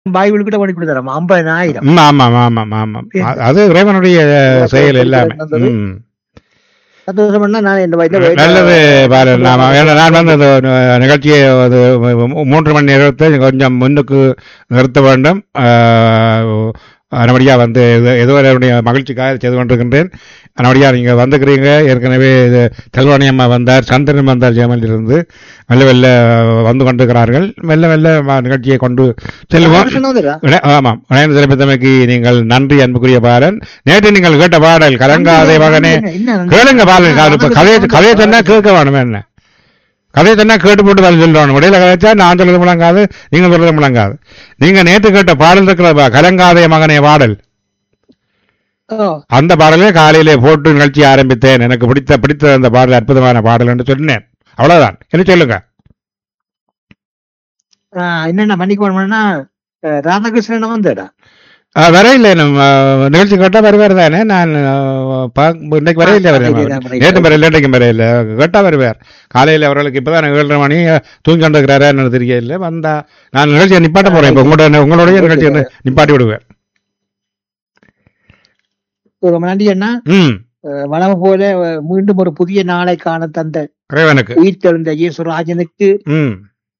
Bible கிட்ட பண்ணி கொடுத்தாராம் ஐம்பதாயிரம் ம், ஆமாம் ஆமாம் ஆமாம் அ- அது இறைவனுடைய செயல் எல்லாமே ம். சந்தோஷம் பண்ணா நான் இந்த வயதுல நல்லது பாரு நாம ஏன்னா நான் வந்து அந்த அஹ், நிகழ்ச்சியை அது மூ- மூன்று மணி நேரத்தை கொஞ்சம் முன்னுக்கு நிறுத்த வேண்டும் அதனபடியாக வந்து இது- ஏதோ என்னுடைய மகிழ்ச்சிக்காக செய்து கொண்டிருக்கின்றேன் அதனபடியாக நீங்கள் வந்துக்கிறீங்க ஏற்கனவே இது செல்வாணி அம்மா வந்தார் சந்திரன் வந்தார் ஜெயமலிருந்து மெல்ல மெல்ல வந்து கொண்டிருக்கிறார்கள் மெல்ல மெல்ல ம- நிகழ்ச்சியை கொண்டு செல்வோம் சொன்னதுடா. இணை- ஆமாம் இணைந்து சிறப்பித்தமைக்கு நீங்கள் நன்றி அன்புக்குரிய பாடல் நேற்று நீங்கள் கேட்ட பாடல் கலங்காதே மகனே என்ன கேளுங்க பாருங்க காது இப்ப கதையை கதையை சொன்னா கேட்க வேணும் என்ன கதையை சொன்னா கேட்டு போட்டு தான் சொல்லணும் இடையில கதைச்சா நான் சொல்றது முழங்காது நீங்க சொல்றது முழங்காது நீங்க நேற்று கேட்ட பாடல் இருக்கிற பா- கலங்காதே மகனே பாடல் ஓ, அந்த பாடலே காலையிலே போட்டு நிகழ்ச்சி ஆரம்பித்தேன் எனக்கு பிடித்த பிடித்த அந்த பாடல் அற்புதமான பாடல் என்று சொன்னேன் அவ்வளவுதான் என்ன சொல்லுங்க ஆ, என்னென்ன மன்னிக்க வேணும்னா அஹ், ராதாகிருஷ்ணன் வந்தடா ஆ, வரையில்லை நம்ம நிகழ்ச்சி கேட்டா வருவார் தானே நான் ஆ, பாக்க- இன்னைக்கு வரையில்லை ஆ, வருவேன் வரையில்லை, வரையில்லை. நேற்று வரையில இன்றைக்கும் வரையில்லை கேட்டா வருவார் காலையில் அவர்களுக்கு இப்பதான் ஏழரை மணி தூங்கி கொண்டிருக்கிறாரா என்ன தெரியல வந்தா நான் நிகழ்ச்சியை நிப்பாட்ட போறேன் இப்போ உங்களோட உங்களுடைய நிகழ்ச்சியை நிப்பாட்டி விடுவேன் ரொம்ப நன்றி அண்ணா ம் அஹ், வளம் போல அஹ், மீண்டும் ஒரு புதிய நாளை காண தந்த இறைவனுக்கு உயிர் தெழுந்த இயேசுராஜனுக்கு ம்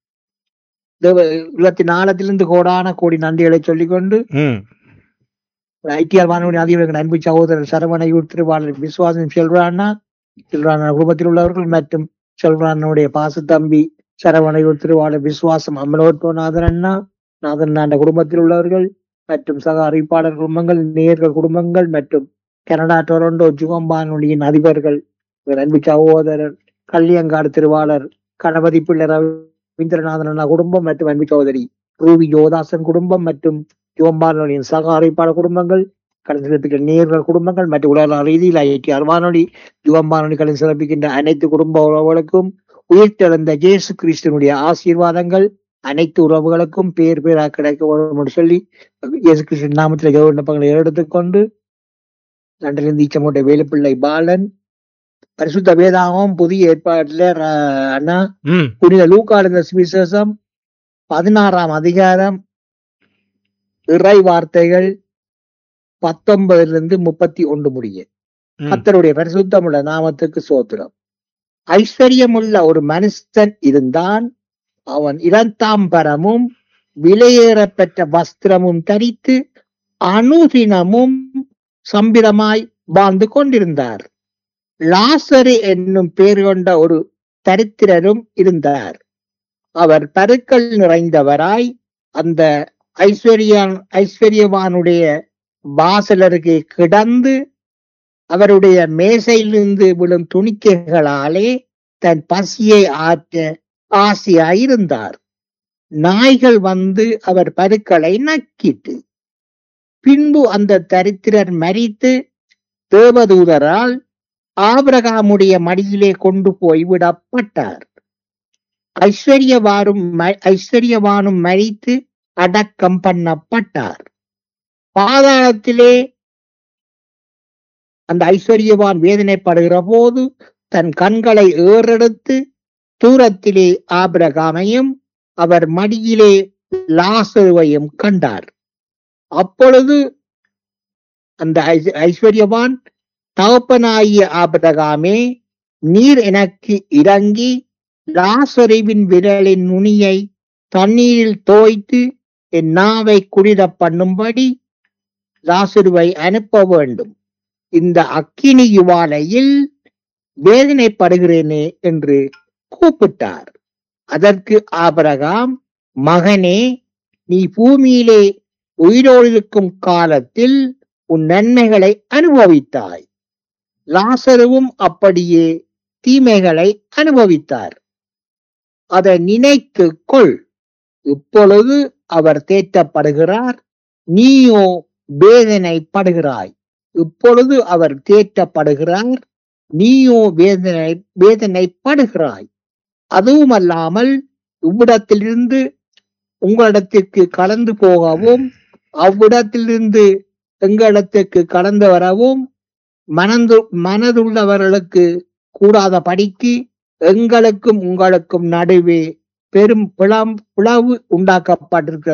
தேவ உள்ளத்தின் ஆழத்திலிருந்து கோடான கோடி நன்றிகளை சொல்லிக்கொண்டு ம் ஐடிஆர் வானொலி அதிபர்கள் அன்பு சகோதரர் சரவணையூர் திருவாளர் விசுவாசம் செல்வரானா செல்வரான குடும்பத்தில் உள்ளவர்கள் மற்றும் செல்வரானுடைய பாச தம்பி சரவணையூர் திருவாளர் விசுவாசம் அமலோத்வநாதன் அண்ணா நாதன் ஆண்ட குடும்பத்தில் உள்ளவர்கள் மற்றும் சக அறிவிப்பாளர் குடும்பங்கள் நேயர்கள் குடும்பங்கள் மற்றும் கனடா டொரண்டோ ஜுகம் வானொலியின் அதிபர்கள் இவர் அன்பு சகோதரர் கல்லியங்காடு திருவாளர் கணபதி பிள்ளை ரவீந்திரநாதன் அண்ணா குடும்பம் மற்றும் அன்பு சகோதரி ரூபி யோதாசன் குடும்பம் மற்றும் யுவம்பானொலியின் சக அறிவிப்பாளர் குடும்பங்கள் கடன் சிறப்பிக்கின்ற நேர்கள் குடும்பங்கள் மற்றும் உலக ரீதியில் ஐஐடி அருவானொலி யுவம்பானொலி கடன் சிறப்பிக்கின்ற அனைத்து குடும்ப உறவுகளுக்கும் உயிர்த்தெழுந்த இயேசு கிறிஸ்துவனுடைய ஆசீர்வாதங்கள் அனைத்து உறவுகளுக்கும் பேர் பேராக கிடைக்க வேண்டும் என்று சொல்லி இயேசு கிறிஸ்து நாமத்தில் விண்ணப்பங்களை எடுத்துக்கொண்டு லண்டனிலிருந்து ஈச்சமோட்டை வேலுப்பிள்ளை பாலன் பரிசுத்த வேதாகம் புதிய ஏற்பாட்டில் அண்ணா ம் புனித லூக்காடுந்த சுவிசேஷம் பதினாறாம் அதிகாரம் இறை வார்த்தைகள் பத்தொன்பதுல இருந்து முப்பத்தி ஒன்று முடிய ம். கத்தருடைய பரிசுத்தமுள்ள நாமத்துக்கு சோத்திரம் ஐஸ்வர்யமுள்ள ஒரு மனுஷன் இருந்தான் அவன் இரண்டாம்பரமும் விலையேறப்பெற்ற வஸ்திரமும் தரித்து அனுதினமும் சம்பிரமாய் வாழ்ந்து கொண்டிருந்தார் லாசரு என்னும் பேர் கொண்ட ஒரு தரித்திரரும் இருந்தார் அவர் பருக்கள் நிறைந்தவராய் அந்த ஐஸ்வர்யான் ஐஸ்வர்யவானுடைய வாசலருகே கிடந்து அவருடைய மேசையிலிருந்து விழும் துணிக்கைகளாலே தன் பசியை ஆற்ற ஆசையாயிருந்தார் நாய்கள் வந்து அவர் பருக்களை நக்கிட்டு பின்பு அந்த தரித்திரர் மரித்து தேவதூதரால் ஆபிரகாமுடைய மடியிலே கொண்டு போய் விடப்பட்டார் ஐஸ்வர்யவாரும் ம- ஐஸ்வர்யவானும் மரித்து அடக்கம் பண்ணப்பட்டார் பாதாளத்திலே அந்த ஐஸ்வர்யவான் வேதனைப்படுகிற போது தன் கண்களை ஏறெடுத்து தூரத்திலே ஆபிரகாமையும் அவர் மடியிலே லாசருவையும் கண்டார் அப்பொழுது அந்த ஐஸ்- ஐஸ்வர்யவான் தகப்பனாகிய ஆபிரகாமே நீர் எனக்கு இறங்கி லாசரிவின் விரலின் நுனியை தண்ணீரில் தோய்த்து என் நாவை குளிர பண்ணும்படி லாசருவை அனுப்ப வேண்டும் இந்த அக்கினி யுவாலையில் வேதனைப்படுகிறேனே என்று கூப்பிட்டார் அதற்கு ஆபிரகாம் மகனே நீ பூமியிலே உயிரோடு இருக்கும் காலத்தில் உன் நன்மைகளை அனுபவித்தாய் லாசருவும் அப்படியே தீமைகளை அனுபவித்தார் அதை நினைத்து கொள் இப்பொழுது அவர் தேற்றப்படுகிறார் நீயோ வேதனைப்படுகிறாய் இப்பொழுது அவர் தேற்றப்படுகிறார் நீயோ வேதனை வேதனைப்படுகிறாய் அதுவுமல்லாமல் இவ்விடத்திலிருந்து உங்களிடத்திற்கு கலந்து போகவும் அவ்விடத்திலிருந்து எங்களிடத்திற்கு கடந்து வரவும் மனது மனதுள்ளவர்களுக்கு கூடாத படிக்கு எங்களுக்கும் உங்களுக்கும் நடுவே பெரும் பிளம் பிளவு உண்டாக்கப்பட்டிருக்கிறது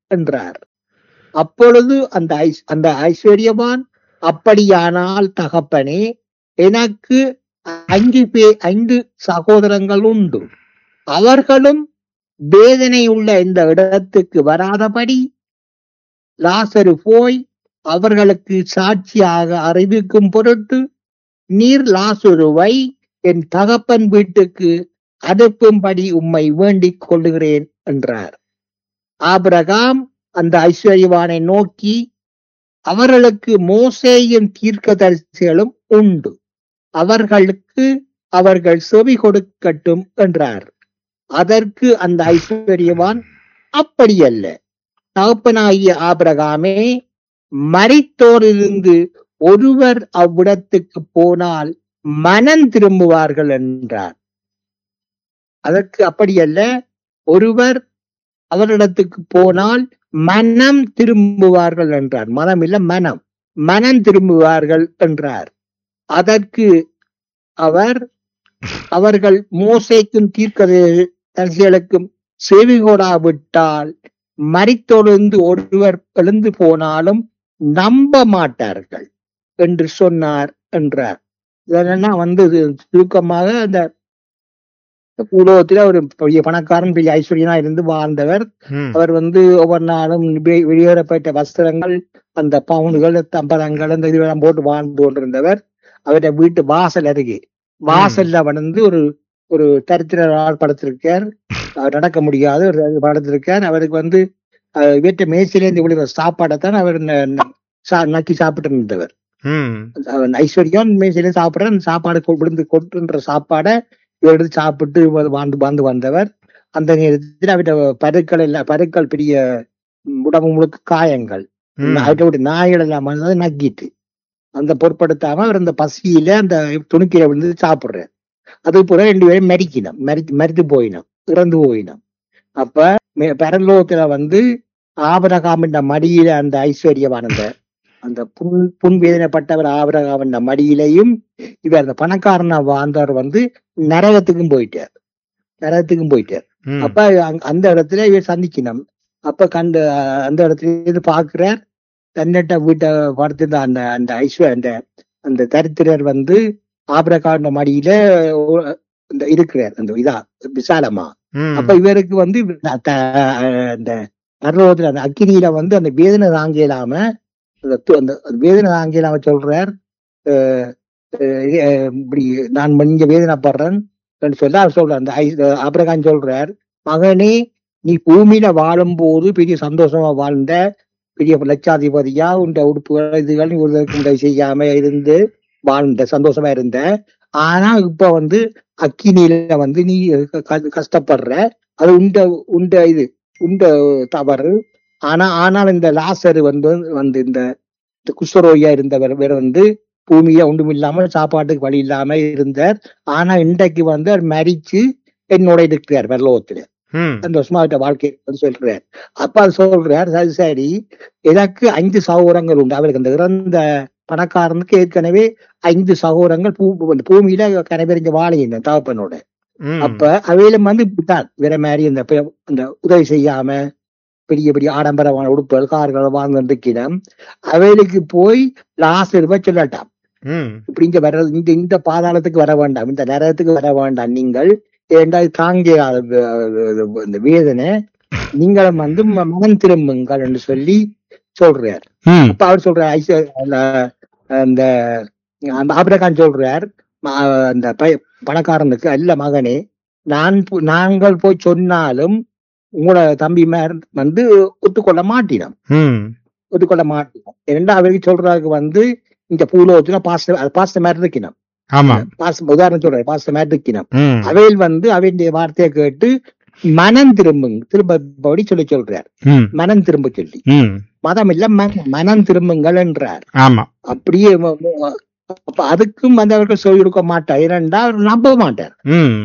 என்றார் அப்பொழுது அந்த ஐஸ்- அந்த ஐஸ்வர்யவான் அப்படியானால் தகப்பனே எனக்கு ஐந்து பே ஐந்து சகோதரங்கள் உண்டு அவர்களும் வேதனை உள்ள இந்த இடத்துக்கு வராதபடி லாசரு போய் அவர்களுக்கு சாட்சியாக அறிவிக்கும் பொருட்டு நீர் லாசுருவை என் தகப்பன் வீட்டுக்கு அனுப்பும்படி உம்மை வேண்டிக் கொள்ளுகிறேன் என்றார் ஆபிரகாம் அந்த ஐஸ்வர்யவானை நோக்கி அவர்களுக்கு மோசேயும் தீர்க்கதரிசிகளும் உண்டு அவர்களுக்கு அவர்கள் செவி கொடுக்கட்டும் என்றார் அதற்கு அந்த ஐஸ்வர்யவான் அப்படியல்ல தகப்பனாகிய ஆபிரகாமே மரித்தோரிலிருந்து ஒருவர் அவ்விடத்துக்கு போனால் மனம் திரும்புவார்கள் என்றார் அதற்கு அப்படியல்ல ஒருவர் அவரிடத்துக்கு போனால் மனம் திரும்புவார்கள் என்றார் மனம் இல்ல மனம் மனம் திரும்புவார்கள் என்றார் அதற்கு அவர் அவர்கள் மோசைக்கும் தீர்க்கதரிசிகளுக்கும் செவிகொடாவிட்டால் மரித்தொழுந்து ஒருவர் எழுந்து போனாலும் நம்ப மாட்டார்கள் என்று சொன்னார் என்றார் இதெல்லாம் வந்து இது சுருக்கமாக அந்த உலகத்துல ஒரு பெரிய பணக்காரன் பெரிய ஐஸ்வர்யனா இருந்து வாழ்ந்தவர் ம். அவர் வந்து ஒவ்வொரு நாளும் வெ- வெளியேறப்பட்ட வஸ்திரங்கள் அந்த பவுன்கள் தம்பரங்கள் அந்த இதெல்லாம் போட்டு வாழ்ந்து கொண்டிருந்தவர் அவருடைய வீட்டு வாசல் அருகே வாசல்ல வந்து ஒரு ஒரு தரித்திர ஆள் படுத்திருக்கார் அவர் நடக்க முடியாது ஒரு படுத்திருக்கார் அவருக்கு வந்து அஹ், வீட்டு மேய்ச்சிலேருந்து விழுகிற சாப்பாடைத்தான் அவர் ந- ந- சா- நக்கி சாப்பிட்டு இருந்தவர் ம். அவன் ஐஸ்வர்யம் மேய்ச்சிலே சாப்பிடுற அந்த சாப்பாடு கொ- விழுந்து கொட்டுன்ற சாப்பாடை இவர் எடுத்து சாப்பிட்டு வ- வாழ்ந்து வாழ்ந்து வந்தவர் அந்த நேரத்தில் அவருடைய பருக்கள் எல்லாம் பருக்கள் பெரிய ம், உடம்பு முழுக்க காயங்கள் ம். அவருடைய நாய்கள் எல்லாம் வந்து அதை நக்கிட்டு அந்த பொருட்படுத்தாம அவர் அந்த பசியில அந்த துணுக்கில விழுந்து சாப்பிடுறார் அது போல ரெண்டு பேரும் மரிக்கணும் மரித்து மரித்து போயினோம் இறந்து போயினோம் அப்ப மே- பரலோகத்துல வந்து ஆபரகாமின் மடியில அந்த ஐஸ்வர்யவானந்த அந்த புண் புண் வேதனைப்பட்டவர் ஆபரகாமின் மடியிலையும் இவர் அந்த பணக்காரனா வாழ்ந்தவர் வந்து நரகத்துக்கும் போயிட்டார் நரகத்துக்கும் போயிட்டார் ம். அப்ப அங்க- அந்த இடத்துல இவர் சந்திக்கணும் அப்ப கண்டு அஹ், அந்த இடத்துல இருந்து பாக்குறார் தன்னிட்ட வீட்டை படுத்திருந்த அந்த அந்த ஐஸ்வர் அந்த அந்த தரித்திரர் வந்து ஆபரகாண்ட மடியில ஒ- இந்த இருக்கிறார் அந்த இதா விசாலமா ம். அப்ப இவருக்கு வந்து த- த- அந்த பர்வத்துல அந்த அக்கினியில வந்து அந்த வேதனை தாங்க இல்லாம அந்த து- அந்த வேதனை தாங்க இல்லாம சொல்றார் அஹ், அஹ், இப்படி நான் இங்க வேதனைப்படுறேன் சொல்ல அவர் சொல்றார் அந்த ஐஸ் ஆபிரகாம் சொல்றார் மகனே நீ பூமியில வாழும்போது பெரிய சந்தோஷமா வாழ்ந்த பெரிய லட்சாதிபதியா உண்ட உடுப்புகள் இதுகள் நீ ஒருவருக்கு உதவி செய்யாம இருந்து வாழ்ந்த சந்தோஷமா இருந்த ஆனா இப்ப வந்து அக்கினியில வந்து நீ க- க- கஷ்டப்படுற அது உண்ட உண்ட இது உண்ட தவறு ஆனா ஆனால் இந்த லாசர் வந்து வந்து இந்த இந்த குஷ்டரோகியா இருந்தவர் வேற வந்து பூமியில ஒன்றும் இல்லாம சாப்பாட்டுக்கு வழி இல்லாம இருந்தார் ஆனா இன்றைக்கு வந்து அவர் மரிச்சு என்னோட இருக்கிறார் வெள்ளோகத்துல ம். சந்தோஷமா அவர்கிட்ட வாழ்க்கை வந்து சொல்றார் அப்ப அது சொல்றார் சரி சரி எனக்கு ஐந்து சகோதரங்கள் உண்டு அவருக்கு அந்த இறந்த பணக்காரனுக்கு ஏற்கனவே ஐந்து சகோதரங்கள் பூ இந்த பூமியில கரைபெறிஞ்ச வாழையின தகப்பனோட ம். அப்ப அவையிலும் வந்து இப்படித்தான் வேற மாதிரி இந்த பெ- இந்த உதவி செய்யாம பெரிய பெரிய ஆடம்பரமான உடுப்புகள் கார்கள் வாழ்ந்துருக்கணும் அவைகளுக்கு போய் லாஸ்ட் ரூபாய் சொல்லட்டாம் ம். இப்படி இங்க வர இந்த இந்த பாதாளத்துக்கு வர வேண்டாம் இந்த நரகத்துக்கு வர வேண்டாம் நீங்கள் ஏண்டா இது தாங்கிய இந்த வேதனை நீங்களும் வந்து ம- மனம் திரும்புங்கள் என்று சொல்லி சொல்றார் ம். அப்ப அவர் சொல்றார் ஐச- அந்த- அந்த அந்த ஆபிரகாம் சொல்றார் ம- அந்த பய- பணக்காரனுக்கு அல்ல மகனே நான் போ- நாங்கள் போய் சொன்னாலும் உங்களோட தம்பி மேர் வந்து ஒத்துக்கொள்ள மாட்டினோம் ம். ஒத்துக்கொள்ள மாட்டோம் ஏன்னா அவருக்கு சொல்றாருக்கு வந்து இந்த பூலோகத்துல பாஸ்ட பாஸ்ட மாதிரி இருக்கணும் ஆமா பாஸ் உதாரணம் சொல்றேன் பாஸ்ட மாதிரி இருக்கணும் ம். அவையில் வந்து அவையுடைய வார்த்தையை கேட்டு மனம் திரும்புங்க திரும்பபடி சொல்லி சொல்றார் ம். மனம் திரும்ப சொல்லி ம். மதம் இல்ல மன- மனம் திரும்புங்கள் என்றார் ஆமா அப்படியே ம- ம- அப்ப அதுக்கும் வந்து அவர்கள் சொல்லிக் கொடுக்க மாட்டார் ஏனென்றா அவர் நம்ப மாட்டார் ம்.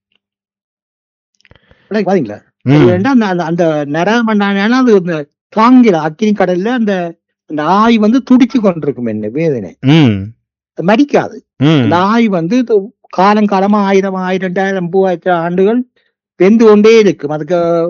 விளக்கு பாத்தீங்களா ம். ஏனென்றா அந்த அந்த- அந்த நரமண்டான அது அந்த தாங்கிற அக்கினி கடல்ல அந்த அந்த ஆய் வந்து துடிச்சு கொண்டிருக்கும் என்ன வேதனை ம். அது மடிக்காது ம். அந்த ஆய் வந்து து- காலம் காலமா ஆயிரம் ஆயிரம் ரெண்டாயிரம் மூவாயிரம் ஆண்டுகள் வெந்து கொண்டே இருக்கும் அதுக்கு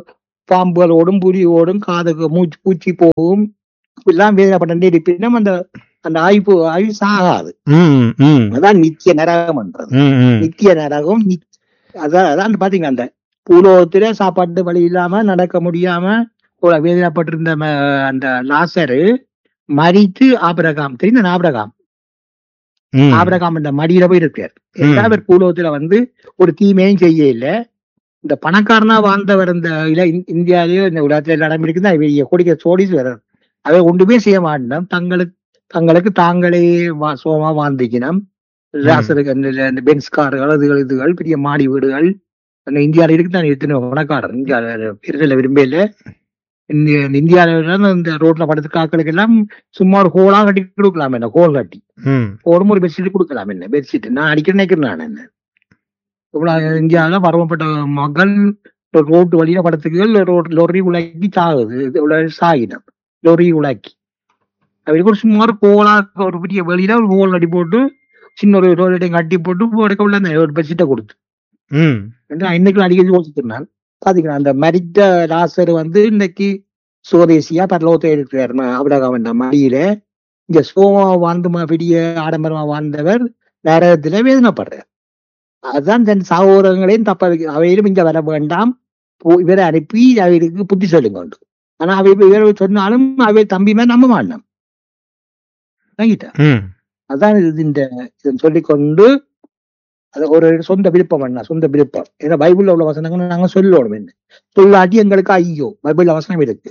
பாம்புகள் ஓடும் புலி ஓடும் காதுக்கு மூச்சு பூச்சி போகும் இப்படிலாம் வேதனைப்பட்டு இருப்பினும் அந்த அந்த ஆய்வு ஆய்வு சாகாது ம் ம் அதான் நித்திய நரகம்ன்றது ம் ம் நித்திய நரகம் நித்- அதான் அதான் பாத்தீங்க அந்த பூலோகத்துல சாப்பாட்டு வழி இல்லாம நடக்க முடியாம ஒரு வேதனைப்பட்டிருந்த ம- அந்த லாசரு மறித்து ஆபரகாம் தெரிந்த ஆபரகாம் ம் ஆபரகாம் இந்த மடியில போய் இருக்கார் ம். அவர் பூலோகத்துல வந்து ஒரு தீமையும் செய்ய இல்ல இந்த பணக்காரனா வாழ்ந்தவர் இந்த இல இந்~ இந்தியாலயோ இந்த உலகத்துல எல்லா இடம் இருக்குதா பெரிய கொடிக்க சோடீஸ்வரர் அதை ஒன்றுமே செய்ய மாட்டோம் தங்களுக்கு தங்களுக்கு தாங்களே வா- சுகமா வாழ்ந்துக்கணும் ராசருக்கு அந்த இந்த பென்ஸ் கார்கள் அதுகள் இதுகள் பெரிய மாடி வீடுகள் அந்த இந்தியாவில இருக்கு தான் எத்தனை பணக்காரர் இந்தியாவில பெருசில் விரும்பல இந்திய இந்தியாவில இந்த ரோட்ல படுத்து காக்களுக்கு எல்லாம் சும்மா ஒரு ஹோலா கட்டி கொடுக்கலாம் என்ன ஹோல் கட்டி ம் ஹோலும் ஒரு பெட்ஷீட் கொடுக்கலாம் என்ன பெட்ஷீட் நான் அடிக்க நினைக்கிறேன் நான் என்ன இவ்வளவு இந்தியாவில பருவப்பட்ட மக்கள் ஒரு ரோட்டு வழியா படத்துக்குகள் ரோட் லொரி உலாக்கி சாகுது இது இவ்வளவு சாகினம் லொரி உலாக்கி அவருக்கு ஒரு சும்மா ஒரு கோலா ஒரு பெரிய வெளியில ஒரு ஹோல் அடி போட்டு சின்ன ஒரு ரோலையும் கட்டி போட்டு உடைக்க உள்ள அந்த ஒரு பெட்ஷீட்டை கொடுத்து ம் நான் இன்னைக்கு அடிக்கடி யோசிச்சிருந்தேன் பாத்தீங்களா அந்த மரித்த லாசர் வந்து இன்னைக்கு சுவதேசியா பரலோகத்தை இருக்கிறார் அபிரகாம் என்ற மடியில இங்க சோமா வாழ்ந்து ம- பெரிய ஆடம்பரமா வாழ்ந்தவர் நரகத்துல வேதனைப்படுறார் அதுதான் தன் சகோதரங்களையும் தப்ப வைக்க அவையிலும் இங்க வர வேண்டாம் போ- இவரை அனுப்பி அவருக்கு புத்தி சொல்லுங்க ஆனா அவை இவர் சொன்னாலும் அவை தம்பி மேல நம்ப மாட்டோம் வாங்கிட்டா ம் அதான் இது இந்த இதை சொல்லிக்கொண்டு அது ஒரு சொந்த விருப்பம் என்ன சொந்த விருப்பம் ஏன்னா பைபிள்ல உள்ள வசனங்கள் நாங்க சொல்லணும் என்ன சொல்லாட்டி எங்களுக்கு ஐயோ பைபிள்ல வசனம் இருக்கு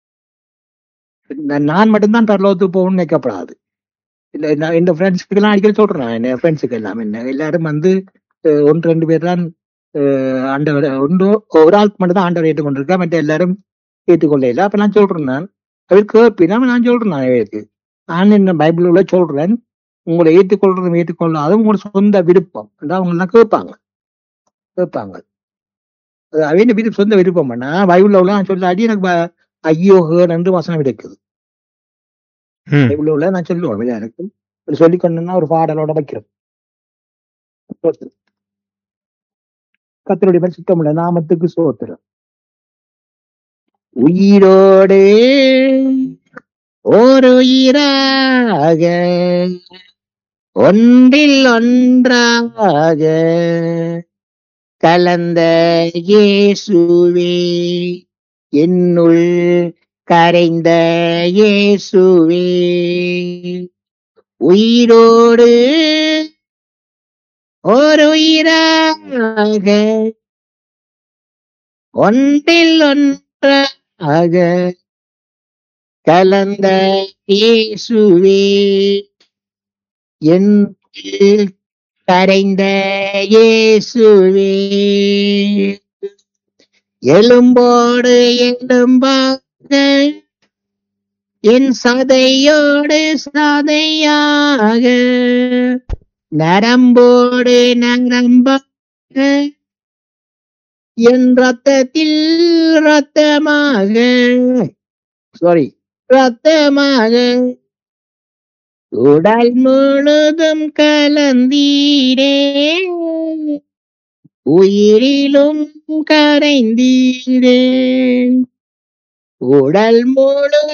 நான் நான் மட்டும்தான் பரலோகத்துக்கு போகணும்னு நினைக்கப்படாது இல்ல நான் என் ஃப்ரெண்ட்ஸுக்கு எல்லாம் அடிக்கடி சொல்றேன் என் ஃப்ரெண்ட்ஸுக்கு எல்லாம் என்ன எல்லாரும் வந்து அஹ், ஒன்று ரெண்டு பேர் தான் அஹ், ஆண்டவர் ஒன்று ஒரு ஆள் மட்டும் தான் ஆண்டவர் ஏற்றுக்கொண்டிருக்கா மற்ற எல்லாரும் ஏற்றுக்கொள்ள இல்லை அப்ப நான் சொல்றேன் நான் அவர் கேட்பினா நான் சொல்றேன் நான் அவருக்கு நான் என்ன பைபிள் உள்ள சொல்றேன் உங்களை ஏற்றுக்கொள்றதும் ஏற்றுக்கொள்ளாதும் உங்களோட சொந்த விருப்பம் அதான் அவங்க எல்லாம் கேட்பாங்க கேட்பாங்க அது அவங்க விருப்பம் சொந்த விருப்பம் பண்ணா பைபிள்ல உள்ள நான் சொல்லாட்டி எனக்கு ப- ஐயோ ஹேர் என்று வசனம் இருக்குது ம் பைபிள்ல உள்ள நான் சொல்லுவேன் இல்லையா எனக்கு இப்படி சொல்லிக் கொண்டேன்னா ஒரு பாடலோட வைக்கிறோம் கத்தருடைய பரிசுத்தமுள்ள நாமத்துக்கு சோத்திரம் உயிரோடே ஒரு உயிராக ஒன்றில் ஒன்றாக கலந்த இயேசுவே என்னுள் கரைந்த இயேசுவே உயிரோடு ஒரு உயிராக ஒன்றில் ஒன்றாக கலந்த இயேசுவே என் கரைந்த இயேசுவே எலும்போடு எலும்பாக என் சதையோடு சதையாக நரம்போடு நரம்பாக என் ரத்தத்தில் ரத்தமாக சாரி ரத்தமாக உடல் முழுதும் கலந்தீரே உயிரிலும் கரைந்தீரே உடல் முழு